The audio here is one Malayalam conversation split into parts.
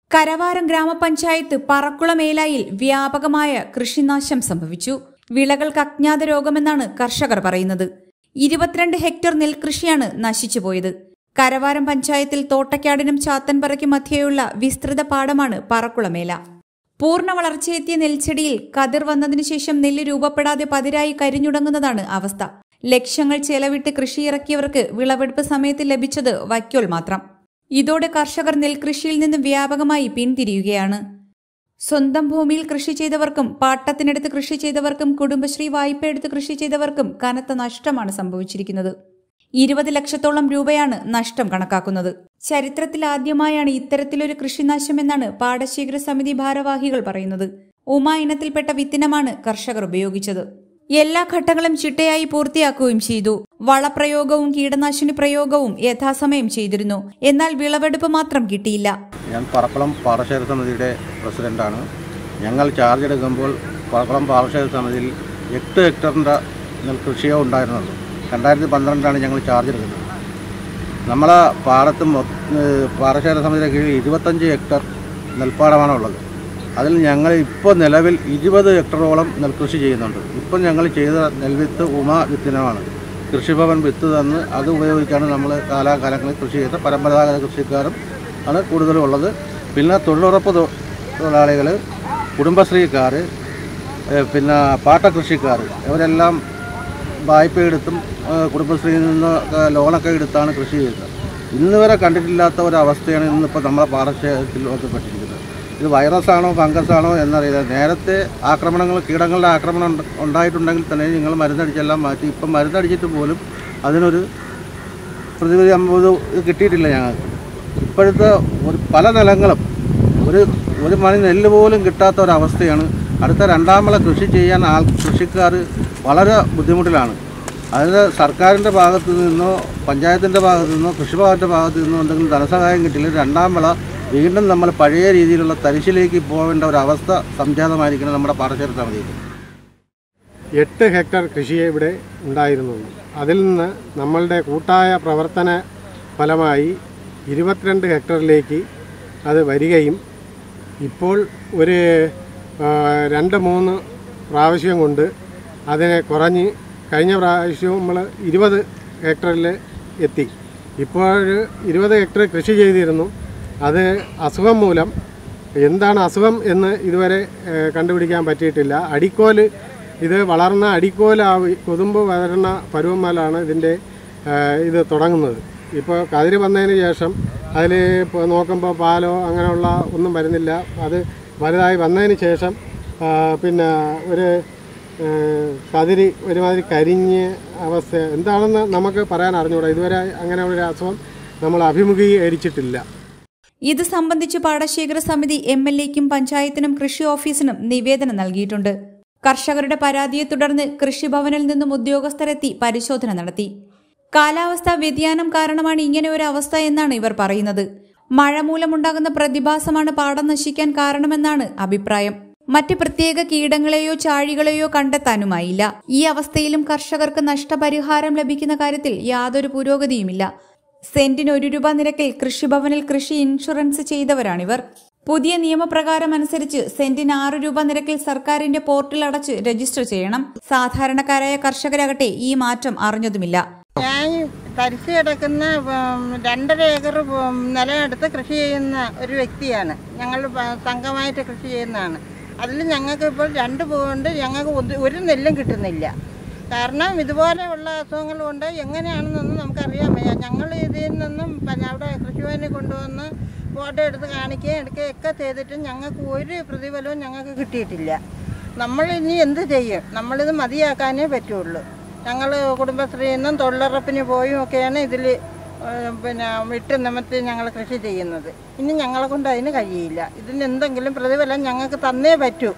കരവാരം ഗ്രാമപഞ്ചായത്ത് പറക്കുളമേലായിൽ വ്യാപകമായ കൃഷിനാശം സംഭവിച്ചു വിളകൾക്ക് അജ്ഞാത രോഗമെന്നാണ് കർഷകർ പറയുന്നത് ഇരുപത്തിരണ്ട് ഹെക്ടർ നെൽകൃഷിയാണ് നശിച്ചുപോയത് കരവാരം പഞ്ചായത്തിൽ തോട്ടക്കാടിനും ചാത്തൻപറയ്ക്കും മധ്യേയുള്ള വിസ്തൃത പാടമാണ് പറക്കുളമേല പൂർണ്ണ വളർച്ചയെത്തിയ നെൽച്ചെടിയിൽ കതിർ വന്നതിനു ശേഷം നെല്ല് രൂപപ്പെടാതെ പതിരായി കരിഞ്ഞുടങ്ങുന്നതാണ് അവസ്ഥ ലക്ഷങ്ങൾ ചെലവിട്ട് കൃഷിയിറക്കിയവർക്ക് വിളവെടുപ്പ് സമയത്ത് ലഭിച്ചത് വൈക്കോൽ മാത്രം ഇതോടെ കർഷകർ നെൽകൃഷിയിൽ നിന്ന് വ്യാപകമായി പിന്തിരിയുകയാണ് സ്വന്തം ഭൂമിയിൽ കൃഷി ചെയ്തവർക്കും പാട്ടത്തിനെടുത്ത് കൃഷി ചെയ്തവർക്കും കുടുംബശ്രീ വായ്പ എടുത്ത് കൃഷി ചെയ്തവർക്കും കനത്ത നഷ്ടമാണ് സംഭവിച്ചിരിക്കുന്നത് ഇരുപത് ലക്ഷത്തോളം രൂപയാണ് നഷ്ടം കണക്കാക്കുന്നത് ചരിത്രത്തിൽ ആദ്യമായാണ് ഇത്തരത്തിലൊരു കൃഷിനാശമെന്നാണ് പാടശേഖര സമിതി ഭാരവാഹികൾ പറയുന്നത് ഉമ ഇനത്തിൽപ്പെട്ട വിത്തിനമാണ് കർഷകർ ഉപയോഗിച്ചത് എല്ലാ ഘട്ടങ്ങളും ചിട്ടയായി പൂർത്തിയാക്കുകയും ചെയ്തു വളപ്രയോഗവും കീടനാശിനി പ്രയോഗവും യഥാസമയം ചെയ്തിരുന്നു എന്നാൽ വിളവെടുപ്പ് മാത്രം കിട്ടിയില്ല ഞാൻ പറക്കുളം പാടശേഖര സമിതിയുടെ പ്രസിഡൻ്റാണ് ഞങ്ങൾ ചാർജ് എടുക്കുമ്പോൾ പറക്കുളം പാടശേഖര സമിതിയിൽ എട്ട് ഹെക്ടറിൻ്റെ നെൽകൃഷിയോ ഉണ്ടായിരുന്നുള്ളൂ രണ്ടായിരത്തി പന്ത്രണ്ടാണ് ഞങ്ങൾ ചാർജ് എടുക്കുന്നത് നമ്മളെ പാടത്ത് മൊ- ഏഹ് പാടശേഖര സമിതിയുടെ കീഴിൽ ഇരുപത്തഞ്ച് ഹെക്ടർ നെൽപ്പാടമാണ് ഉള്ളത് അതിൽ ഞങ്ങൾ ഇപ്പോൾ നിലവിൽ ഇരുപത് ഹെക്ടറോളം നെൽകൃഷി ചെയ്യുന്നുണ്ട് ഇപ്പം ഞങ്ങൾ ചെയ്ത നെൽവിത്ത് ഉമ വിത്തിനമാണ് കൃഷിഭവൻ വിത്ത് തന്ന് അത് ഉപയോഗിച്ചാണ് നമ്മൾ കാലാകാലങ്ങളിൽ കൃഷി ചെയ്ത പരമ്പരാഗത കൃഷിക്കാരും ആണ് കൂടുതലും ഉള്ളത് പിന്നെ തൊഴിലുറപ്പ് തൊ- തൊഴിലാളികൾ കുടുംബശ്രീക്കാർ ഏഹ് പിന്നെ പാട്ടകൃഷിക്കാർ ഇവരെല്ലാം വായ്പ എടുത്തും ഏഹ് കുടുംബശ്രീയിൽ നിന്ന് ഒക്കെ ലോണൊക്കെ എടുത്താണ് കൃഷി ചെയ്യുന്നത് ഇന്ന് വരെ കണ്ടിട്ടില്ലാത്ത ഒരവസ്ഥയാണ് ഇന്നിപ്പോൾ നമ്മളെ പാടശേഖരത്തിൽ ബന്ധപ്പെട്ടിരിക്കുന്നത് ഇത് വൈറസ് ആണോ ഫംഗസ് ആണോ എന്നറിയില്ല നേരത്തെ ആക്രമണങ്ങൾ കീടങ്ങളുടെ ആക്രമണം ഉണ്ട്- ഉണ്ടായിട്ടുണ്ടെങ്കിൽ തന്നെ നിങ്ങൾ മരുന്നടിച്ചെല്ലാം മാറ്റി ഇപ്പം മരുന്നടിച്ചിട്ട് പോലും അതിനൊരു പ്രതിവിധി അമ്പത് കിട്ടിയിട്ടില്ല ഞങ്ങൾക്ക് ഇപ്പോഴത്തെ ഒരു പല നിലങ്ങളും ഒരു ഒരു മണി നെല്ല് പോലും കിട്ടാത്ത ഒരവസ്ഥയാണ് അടുത്ത രണ്ടാം വിള കൃഷി ചെയ്യാൻ ആൾ കൃഷിക്കാർ വളരെ ബുദ്ധിമുട്ടിലാണ് അതിന് സർക്കാരിൻ്റെ ഭാഗത്തു നിന്നോ പഞ്ചായത്തിൻ്റെ ഭാഗത്തു നിന്നോ കൃഷിഭവൻ്റെ ഭാഗത്തു നിന്നോ എന്തെങ്കിലും ധനസഹായം കിട്ടിയില്ല രണ്ടാം വിള വീണ്ടും നമ്മൾ പഴയ രീതിയിലുള്ള തരിശിലേക്ക് പോകേണ്ട ഒരു അവസ്ഥ സംജാതമായിരിക്കണം നമ്മുടെ പാടശേഖര സമിതിയിൽ എട്ട് ഹെക്ടർ കൃഷിയെ ഇവിടെ ഉണ്ടായിരുന്നുള്ളൂ അതിൽ നിന്ന് നമ്മളുടെ കൂട്ടായ പ്രവർത്തന ഫലമായി ഇരുപത്തിരണ്ട് ഹെക്ടറിലേക്ക് അത് വരികയും ഇപ്പോൾ ഒരു ആ, രണ്ട് മൂന്ന് പ്രാവശ്യം കൊണ്ട് അതിനെ കുറഞ്ഞ് കഴിഞ്ഞ പ്രാവശ്യവും നമ്മൾ ഇരുപത് ഹെക്ടറിൽ എത്തി ഇപ്പോൾ ഇരുപത് ഹെക്ടർ കൃഷി ചെയ്തിരുന്നു അത് അസുഖം മൂലം എന്താണ് അസുഖം എന്ന് ഇതുവരെ ഏഹ്, കണ്ടുപിടിക്കാൻ പറ്റിയിട്ടില്ല അടിക്കോല് ഇത് വളർന്ന അടിക്കോലാവി കൊതുമ്പ് വളരുന്ന പരുവന്മാലാണ് ഇതിൻ്റെ ഏഹ്, ഇത് തുടങ്ങുന്നത് ഇപ്പോൾ കതിര് വന്നതിന് ശേഷം അതിൽ ഇപ്പോൾ നോക്കുമ്പോൾ പാലോ അങ്ങനെയുള്ള ഒന്നും വരുന്നില്ല അത് വലുതായി വന്നതിന് ശേഷം ആ, പിന്നെ ഒരു ഏഹ്, കതിരി ഒരുമാതിരി കരിഞ്ഞ അവസ്ഥ എന്താണെന്ന് നമുക്ക് പറയാൻ അറിഞ്ഞുകൂടാ ഇതുവരെ അങ്ങനെ ഒരു അസുഖം നമ്മൾ അഭിമുഖീകരിച്ചിട്ടില്ല ഇത് സംബന്ധിച്ച് പാടശേഖര സമിതി എം എൽ എക്കും പഞ്ചായത്തിനും കൃഷി ഓഫീസിനും നിവേദനം നൽകിയിട്ടുണ്ട് കർഷകരുടെ പരാതിയെ തുടർന്ന് കൃഷിഭവനിൽ നിന്നും ഉദ്യോഗസ്ഥരെത്തി പരിശോധന നടത്തി കാലാവസ്ഥാ വ്യതിയാനം കാരണമാണ് ഇങ്ങനെ ഒരു അവസ്ഥ എന്നാണ് ഇവർ പറയുന്നത് മഴ മൂലമുണ്ടാകുന്ന പ്രതിഭാസമാണ് പാടം നശിക്കാൻ കാരണമെന്നാണ് അഭിപ്രായം മറ്റ് പ്രത്യേക കീടങ്ങളെയോ ചാഴികളെയോ കണ്ടെത്താനുമായില്ല ഈ അവസ്ഥയിലും കർഷകർക്ക് നഷ്ടപരിഹാരം ലഭിക്കുന്ന കാര്യത്തിൽ യാതൊരു പുരോഗതിയുമില്ല സെന്റിന് ഒരു രൂപ നിരക്കിൽ കൃഷിഭവനിൽ കൃഷി ഇൻഷുറൻസ് ചെയ്തവരാണിവർ പുതിയ നിയമപ്രകാരം അനുസരിച്ച് സെന്റിന് ആറ് രൂപ നിരക്കിൽ സർക്കാരിന്റെ പോർട്ടിൽ അടച്ച് രജിസ്റ്റർ ചെയ്യണം സാധാരണക്കാരായ കർഷകരാകട്ടെ ഈ മാറ്റം അറിഞ്ഞതുമില്ല ഞാൻ തരിച്ചു കിടക്കുന്ന ഉം, രണ്ടര ഏക്കർ ഉം, നിലമെടുത്ത് കൃഷി ചെയ്യുന്ന ഒരു വ്യക്തിയാണ് ഞങ്ങൾ പ- സംഘമായിട്ട് കൃഷി ചെയ്യുന്നതാണ് അതിൽ ഞങ്ങൾക്ക് ഇപ്പോൾ രണ്ട് പൂവുണ്ട് ഞങ്ങൾക്ക് ഒരു- ഒരു നെല്ലും കിട്ടുന്നില്ല കാരണം ഇതുപോലെയുള്ള അസുഖങ്ങൾ കൊണ്ട് എങ്ങനെയാണെന്നൊന്നും നമുക്കറിയാൻ വയ്യ ഞങ്ങൾ ഇതിൽ നിന്നും പിന്നെ അവിടെ കൃഷിഭവനിൽ കൊണ്ടുവന്ന് ഫോട്ടോ എടുത്ത് കാണിക്കുകയും എടുക്കുകയും ഒക്കെ ചെയ്തിട്ടും ഞങ്ങൾക്ക് ഒരു പ്രതിഫലവും ഞങ്ങൾക്ക് കിട്ടിയിട്ടില്ല നമ്മൾ ഇനി എന്ത് ചെയ്യും നമ്മളിത് മതിയാക്കാനേ പറ്റുള്ളൂ ഞങ്ങൾ കുടുംബശ്രീയിൽ നിന്നും തൊഴിലുറപ്പിന് പോയും ഒക്കെയാണ് ഇതിൽ പിന്നെ വിട്ട് നിമിത്തി ഞങ്ങൾ കൃഷി ചെയ്യുന്നത് ഇനി ഞങ്ങളെ കൊണ്ട് അതിന് കഴിയില്ല ഇതിന് എന്തെങ്കിലും പ്രതിഫലം ഞങ്ങൾക്ക് തന്നേ പറ്റൂ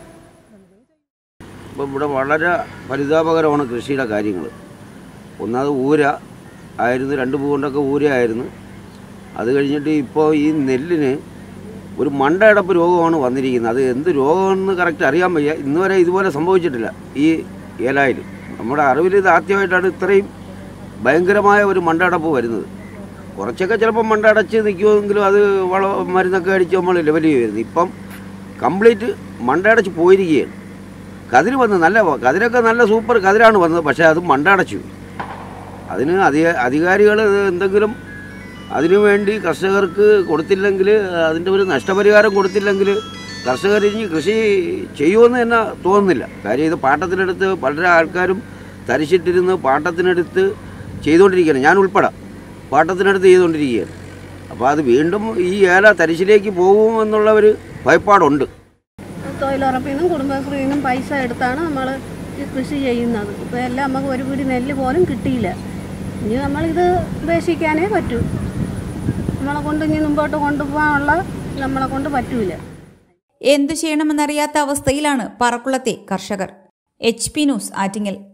ഇപ്പം ഇവിടെ വളരെ പരിതാപകരമാണ് കൃഷിയുടെ കാര്യങ്ങൾ ഒന്നാമത് ഊര ആയിരുന്നു രണ്ട് പൂ കൊണ്ടൊക്കെ ഊര ആയിരുന്നു അത് കഴിഞ്ഞിട്ട് ഇപ്പോൾ ഈ നെല്ലിന് ഒരു മണ്ടയടപ്പ് രോഗമാണ് വന്നിരിക്കുന്നത് അത് എന്ത് രോഗമെന്ന് കറക്റ്റ് അറിയാൻ വയ്യ ഇന്ന് വരെ ഇതുപോലെ സംഭവിച്ചിട്ടില്ല ഈ ഏലായിൽ നമ്മുടെ അറിവിൽ ഇത് ആദ്യമായിട്ടാണ് ഇത്രയും ഭയങ്കരമായ ഒരു മണ്ടയടപ്പ് വരുന്നത് കുറച്ചൊക്കെ ചിലപ്പോൾ മണ്ടടച്ച് നിൽക്കുമെങ്കിലും അത് വള മരുന്നൊക്കെ അടിച്ച് നമ്മൾ ലെവൽ ചെയ്യുമായിരുന്നു ഇപ്പം കംപ്ലീറ്റ് മണ്ടടച്ച് പോയിരിക്കുകയാണ് കതിര് വന്ന് നല്ല കതിരൊക്കെ നല്ല സൂപ്പർ കതിരാണ് വന്നത് പക്ഷേ അത് മണ്ടടച്ചു അതിന് അധിക അധികാരികൾ എന്തെങ്കിലും അതിനു വേണ്ടി കർഷകർക്ക് കൊടുത്തില്ലെങ്കിൽ അതിൻ്റെ ഒരു നഷ്ടപരിഹാരം കൊടുത്തില്ലെങ്കിൽ കർഷകർ ഇനി കൃഷി ചെയ്യുമെന്ന് തന്നെ തോന്നുന്നില്ല കാര്യം ഇത് പാട്ടത്തിനെടുത്ത് പല ആൾക്കാരും തരിച്ചിട്ടിരുന്ന് പാട്ടത്തിനെടുത്ത് ചെയ്തുകൊണ്ടിരിക്കുകയാണ് ഞാൻ ഉൾപ്പെടെ പാട്ടത്തിനെടുത്ത് ചെയ്തുകൊണ്ടിരിക്കുകയാണ് അപ്പോൾ അത് വീണ്ടും ഈ ഏല തരിശിലേക്ക് പോകുമെന്നുള്ള ഒരു ഭയപ്പാടുണ്ട് തൊഴിലുറപ്പിൽ നിന്നും കുടുംബശ്രീയിൽ നിന്നും പൈസ എടുത്താണ് നമ്മൾ കൃഷി ചെയ്യുന്നത് ഇപ്പോൾ എല്ലാം നമുക്ക് ഒരു പിടി നെല്ല് പോലും കിട്ടിയില്ല ഇനി നമ്മളിത് ഉപേക്ഷിക്കാനേ പറ്റൂ നമ്മളെ കൊണ്ട് ഇനി മുമ്പോട്ട് കൊണ്ടുപോകാനുള്ള നമ്മളെ കൊണ്ട് പറ്റൂല എന്തു ചെയ്യണമെന്നറിയാത്ത അവസ്ഥയിലാണ് പറക്കുളത്തെ കർഷകർ എച്ച് പി ന്യൂസ് ആറ്റിങ്ങൽ